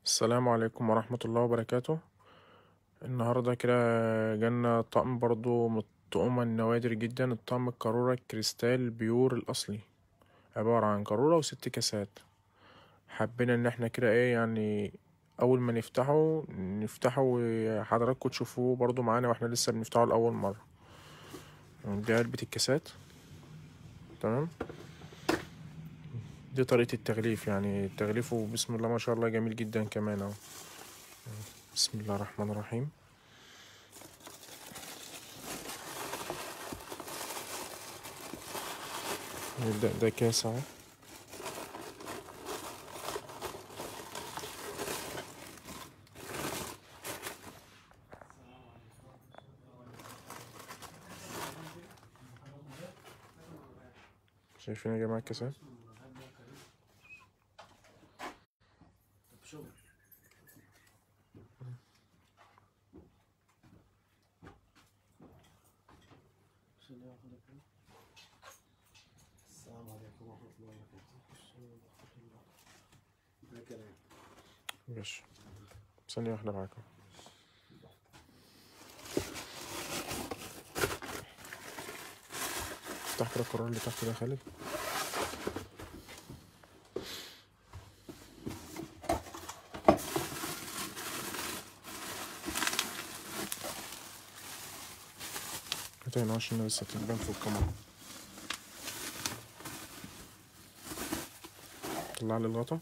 السلام عليكم ورحمة الله وبركاته النهاردة كده جالنا طقم برضو من الطقم النوادر جدا الطقم القارورة الكريستال بيور الأصلي عبارة عن قارورة وست كاسات حبينا ان احنا كده ايه يعني اول ما نفتحه نفتحه وحضراتكم تشوفوه برضو معانا واحنا لسه بنفتحه لأول مرة دي علبة الكاسات تمام دي طريقة التغليف يعني تغليفه بسم الله ما شاء الله جميل جدا كمان اهو بسم الله الرحمن الرحيم ده, ده كاس اهو شايفين يا جماعة الكاسات السلام عليكم ورحمة الله وبركاته. ماشي ثانية واحدة معاكم افتح كده القرار اللي تحت ده يا خالد هات هنا عشان لسه تبان فوق الكاميرا طلع لي الغطا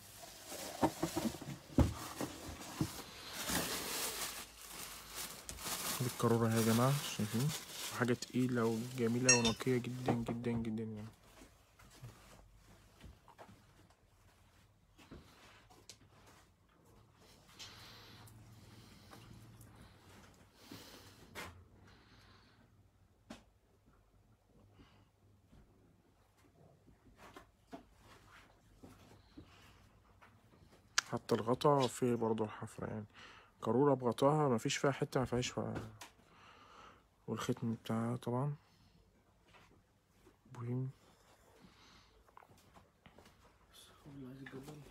دي القارورة اهي يا جماعة شايفين حاجة تقيلة وجميلة ونقية جدا جدا جدا يعني حتى الغطا فيه برضه الحفرة يعني قارورة بغطاها مفيش فيها حتة مفيهاش فيها والختم بتاعها طبعا بوهيم والله عايز الجبل.